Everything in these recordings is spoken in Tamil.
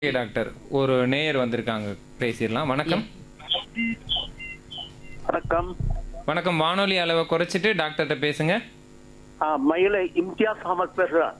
ஓகே டாக்டர் ஒரு நேயர் வந்திருக்காங்க பேசிடலாம் வணக்கம் வணக்கம் வணக்கம் வானொலி அளவை குறைச்சிட்டு டாக்டர்கிட்ட பேசுங்க ஆ, மயிலை இம்தியாஸ் அகமத் பேசுறேன்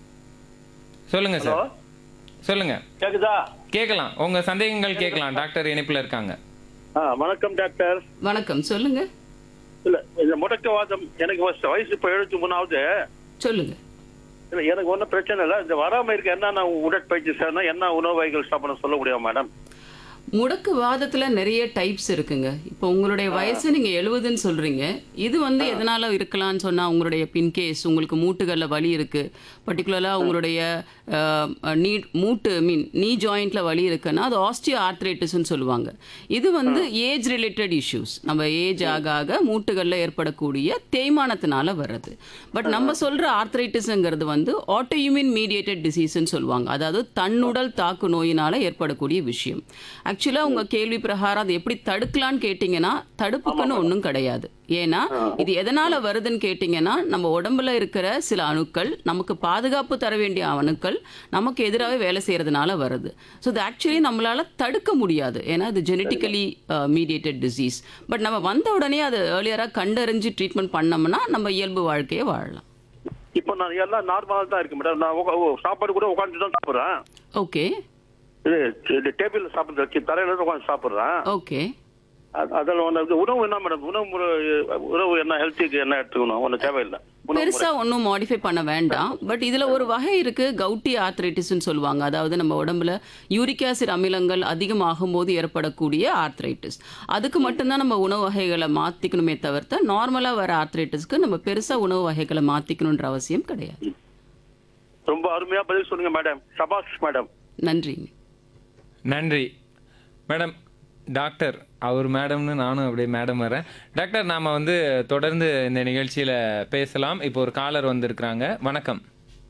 சொல்லுங்க ஹலோ சார் சொல்லுங்க கேக்குதா கேட்கலாம் உங்க சந்தேகங்கள் கேட்கலாம் டாக்டர் இணைப்புல இருக்காங்க ஆ, வணக்கம் டாக்டர் வணக்கம் சொல்லுங்க இல்ல இந்த முடக்கவாதம் எனக்கு வயசு வயசு இப்ப எழுபத்தி மூணாவது சொல்லுங்க இல்ல எனக்கு ஒன்றும் பிரச்சனை இல்லை இந்த வராம இருக்க என்ன உடற்பயிற்சி செய்யணும் என்ன உணவு வகைகள் சாப்பிடணும் சொல்ல முடியுமா மேடம் முடக்கு வாதத்துல நிறைய டைப்ஸ் இருக்குங்க இப்போ உங்களுடைய வயசு நீங்க எழுபதுன்னு சொல்றீங்க இது வந்து எதனால இருக்கலாம்னு சொன்னா உங்களுடைய பின்கேஸ் உங்களுக்கு மூட்டுகள்ல வலி இருக்கு பர்டிகுலரா உங்களுடைய அஹ், நீ மூட்டு மீன் நீ ஜாயிண்ட்ல வலி இருக்குன்னா அது ஆஸ்டியோ ஆர்த்ரைட்டிஸ்னு சொல்லுவாங்க இது வந்து ஏஜ் ரிலேட்டட் இஷ்யூஸ் நம்ம ஏஜ் ஆக ஆக மூட்டுகள்ல ஏற்படக்கூடிய தேய்மானத்தினால வர்றது பட் நம்ம சொல்ற ஆர்த்ரைட்டிஸ்ங்கிறது வந்து ஆட்டோயூமின் மீடியேட்டட் டிசீஸ்ன்னு சொல்லுவாங்க அதாவது தன்னுடல் தாக்கு நோயினால ஏற்படக்கூடிய விஷயம் ஆக்சுவலா உங்க கேள்வி பிரகாரம் அதை எப்படி தடுக்கலாம்னு கேட்டீங்கன்னா தடுப்புக்குன்னு ஒன்றும் கிடையாது ஏன்னா இது எதனால வருதுன்னு கேட்டீங்கன்னா நம்ம உடம்புல இருக்கிற சில அணுக்கள் நமக்கு பாதுகாப்பு தர வேண்டிய அணுக்கள் நமக்கு எதிராகவே வேலை செய்யறதுனால வருது ஸோ இது ஆக்சுவலி நம்மளால தடுக்க முடியாது ஏன்னா இது ஜெனட்டிக்கலி மீடியேட்டட் டிசீஸ் பட் நம்ம வந்த உடனே அதை ஏர்லியராக கண்டறிஞ்சு ட்ரீட்மெண்ட் பண்ணோம்னா நம்ம இயல்பு வாழ்க்கையை வாழலாம் இப்போ நான் எல்லாம் நார்மலாக தான் இருக்கு மேடம் நான் உக்கா- ஓ, சாப்பாடு கூட உட்காந்து தான் சாப்பிட்றேன் ஓகே இது இது டேபிள் சாப்பிட்றது தரையில இருந்து உட்காந்து சாப்பிட்றேன் ஓகே அது- அதில் ஒன்று இது உணவு என்ன மேடம் உணவு முறை உணவு என்ன ஹெல்த்துக்கு என்ன எடுத்துக்கணும் ஒன்றும் தேவையில்லை உணவு முறை. பெருசா ஒன்றும் மாடிஃபை பண்ண வேண்டாம் பட் இதுல ஒரு வகை இருக்கு கவுட்டி ஆர்த்ரைட்டிஸ்னு சொல்லுவாங்க அதாவது நம்ம உடம்புல யூரிக் ஆசிட் அமிலங்கள் அதிகமாகும் போது ஏற்படக்கூடிய ஆர்த்ரைட்டிஸ் அதுக்கு மட்டும்தான் நம்ம உணவு வகைகளை மாத்திக்கணுமே தவிர்த்து நார்மலா வர ஆர்த்ரைட்டிஸ்க்கு நம்ம பெருசா உணவு வகைகளை மாத்திக்கணுன்ற அவசியம் கிடையாது ரொம்ப அருமையா பதில் சொல்லுங்க மேடம் சபாஷ் மேடம் நன்றிங்க நன்றி மேடம் டாக்டர் அவர் மேடம்னு நானும் அப்படியே மேடம் வரேன் டாக்டர் நாம வந்து தொடர்ந்து இந்த நிகழ்ச்சியில பேசலாம் இப்போ ஒரு காலர் வந்திருக்கிறாங்க வணக்கம்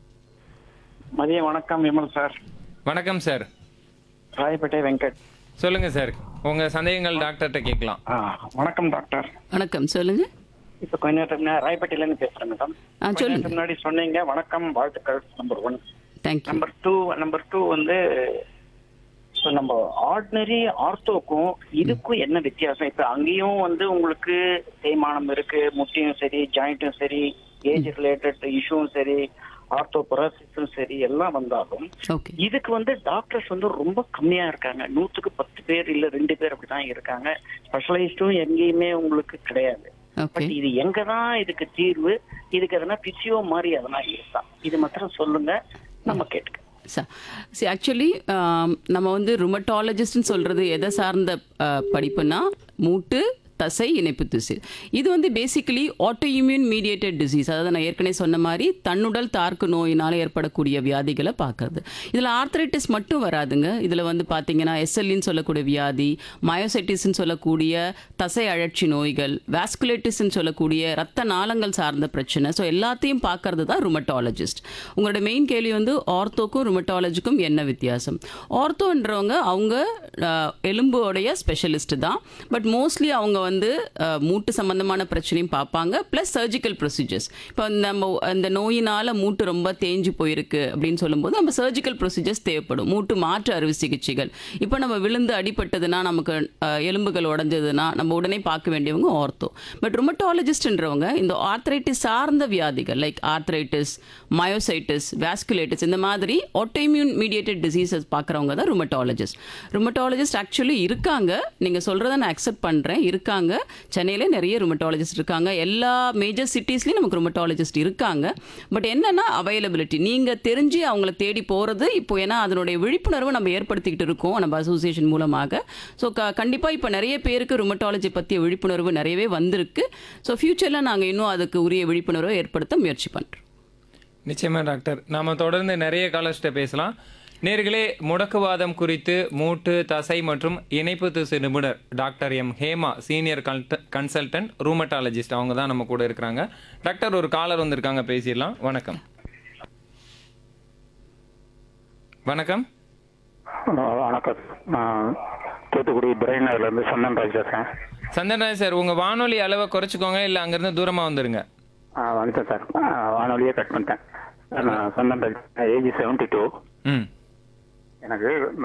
மதியம் வணக்கம் விமல் சார் வணக்கம் சார் ராயப்பேட்டை வெங்கட் சொல்லுங்க சார் உங்க சந்தேகங்கள் டாக்டர்கிட்ட கேட்கலாம் ஆ, வணக்கம் டாக்டர் வணக்கம் சொல்லுங்க இப்ப கொஞ்ச நேரத்துக்கு முன்னாடி ராயப்பேட்டையில இருந்து பேசுறேன் மேடம் ஆ கொஞ்ச சொல்லுங்க நேரத்துக்கு முன்னாடி சொன்னீங்க வணக்கம் வாழ்த்துக்கள் number one thank you number two number two வந்து so நம்ம ஆர்டினரி ஆர்த்தோக்கும் இதுக்கும் என்ன வித்தியாசம் இப்ப அங்கேயும் வந்து உங்களுக்கு தேய்மானம் இருக்கு முட்டியும் சரி ஜாயிண்ட்டும் சரி ஏஜ் ரிலேட்டட் இஷ்யூவும் சரி ஆர்த்தோபராசிஸும் சரி எல்லாம் வந்தாலும் ஓகே இதுக்கு வந்து டாக்டர்ஸ் வந்து ரொம்ப கம்மியா இருக்காங்க நூத்துக்கு பத்து பேர் இல்ல ரெண்டு பேர் அப்படிதான் இருக்காங்க ஸ்பெஷலைஸ்டும் எங்கேயுமே உங்களுக்கு கிடையாது ஓகே பட் இது எங்கதான் இதுக்கு தீர்வு இதுக்கு எதனா பிசியோ மாதிரி எதனா இருக்கா இது மாத்திரம் சொல்லுங்க நம்ம கேட்டுக்க சி ஆக்சுவலி நம்ம வந்து ருமட்டாலஜிஸ்ட்னு சொல்கிறது எதை சார்ந்த அஹ், படிப்புனா மூட்டு தசை இணைப்பு திசு இது வந்து பேசிக்கலி ஆட்டோஇம்யூன் மீடியேட்டட் டிசீஸ் அதாவது நான் ஏற்கனவே சொன்ன மாதிரி தன்னுடல் தார்க்கு நோயினால் ஏற்படக்கூடிய வியாதிகளை பார்க்கறது இதில் ஆர்த்தரைட்டிஸ் மட்டும் வராதுங்க இதில் வந்து பார்த்தீங்கன்னா எஸ்எல்லின்னு சொல்லக்கூடிய வியாதி மயோசைட்டிஸ்ன்னு சொல்லக்கூடிய தசை அழற்சி நோய்கள் வாஸ்குலேட்டிஸ்ன்னு சொல்லக்கூடிய ரத்த நாளங்கள் சார்ந்த பிரச்சனை ஸோ எல்லாத்தையும் பார்க்கறது தான் ருமட்டாலஜிஸ்ட் உங்களோட மெயின் கேள்வி வந்து ஆர்த்தோக்கும் ருமட்டாலஜிக்கும் என்ன வித்தியாசம் ஆர்த்தோன்றவங்க அவங்க அஹ், எலும்போடைய ஸ்பெஷலிஸ்ட் தான் பட் மோஸ்ட்லி அவங்க வந்து அஹ், மூட்டு சம்பந்தமான பிரச்சனையும் பார்ப்பாங்க ப்ளஸ் சர்ஜிக்கல் ப்ரொசீஜர்ஸ் இப்போ நம்ம அந்த நோயினால மூட்டு ரொம்ப தேஞ்சு போயிருக்கு அப்படின்னு சொல்லும்போது நம்ம சர்ஜிக்கல் ப்ரொசீஜர்ஸ் தேவைப்படும் மூட்டு மாற்று அறுவை சிகிச்சைகள் இப்போ நம்ம விழுந்து அடிபட்டதுன்னா நமக்கு அஹ், எலும்புகள் உடஞ்சதுன்னா நம்ம உடனே பார்க்க வேண்டியவங்க ஆர்த்தோ பட் ருமட்டாலஜிஸ்ட்ன்றவங்க இந்த ஆர்த்ரைட்டிஸ் சார்ந்த வியாதிகள் லைக் ஆர்த்ரைட்டிஸ் மயோசைட்டிஸ் வாஸ்குலேட்டிஸ் இந்த மாதிரி ஆட்டோஇம்யூன் மீடியேட்டட் டிசீசஸ் பார்க்குறவங்க தான் ருமட்டாலஜிஸ்ட் ருமட்டாலஜிஸ்ட் ஆக்சுவலி இருக்காங்க நீங்கள் சொல்கிறத நான் அக்செப்ட் பண்ணுறேன் இருக்காங்க சென்னையில் நிறைய ருமட்டாலஜிஸ்ட் இருக்காங்க எல்லா மேஜர் சிட்டிஸ்லையும் நமக்கு ருமட்டாலஜிஸ்ட் இருக்காங்க பட் என்னன்னா அவைலபிலிட்டி நீங்கள் தெரிஞ்சு அவங்கள தேடி போகிறது இப்போ ஏன்னா அதனுடைய விழிப்புணர்வு நம்ம ஏற்படுத்திக்கிட்டு இருக்கோம் நம்ம அசோசியேஷன் மூலமாக ஸோ க கண்டிப்பாக இப்போ நிறைய பேருக்கு ருமட்டாலஜி பற்றிய விழிப்புணர்வு நிறையவே வந்திருக்கு ஸோ ஃப்யூச்சரில் நாங்கள் இன்னும் அதுக்கு உரிய விழிப்புணர்வை ஏற்படுத்த முயற்சி பண்ணுறோம் நிச்சயமா டாக்டர் நாம தொடர்ந்து நிறைய காலர்ஸ்ட்ட பேசலாம் நேர்களே முடக்குவாதம் குறித்து மூட்டு தசை மற்றும் இணைப்பு திசு நிபுணர் doctor M Hema senior consultant rheumatologist அவங்க தான் நம்ம கூட இருக்கிறாங்க டாக்டர் ஒரு காலர் வந்திருக்காங்க பேசிடலாம் வணக்கம் வணக்கம் வணக்கம் நான் தூத்துக்குடி துரைநகர்ல இருந்து சந்தன் ராஜ் பேசுறேன் சந்தன்ராஜ் சார் உங்க வானொலி அளவை குறைச்சிக்கோங்க இல்ல அங்கிருந்து தூரமா வந்துருங்க ஆ, வந்துட்டேன் சார் ஆ, வானொலியே கட் பண்ணிட்டேன் நான் Chandan Raj age seventy two ம் எனக்கு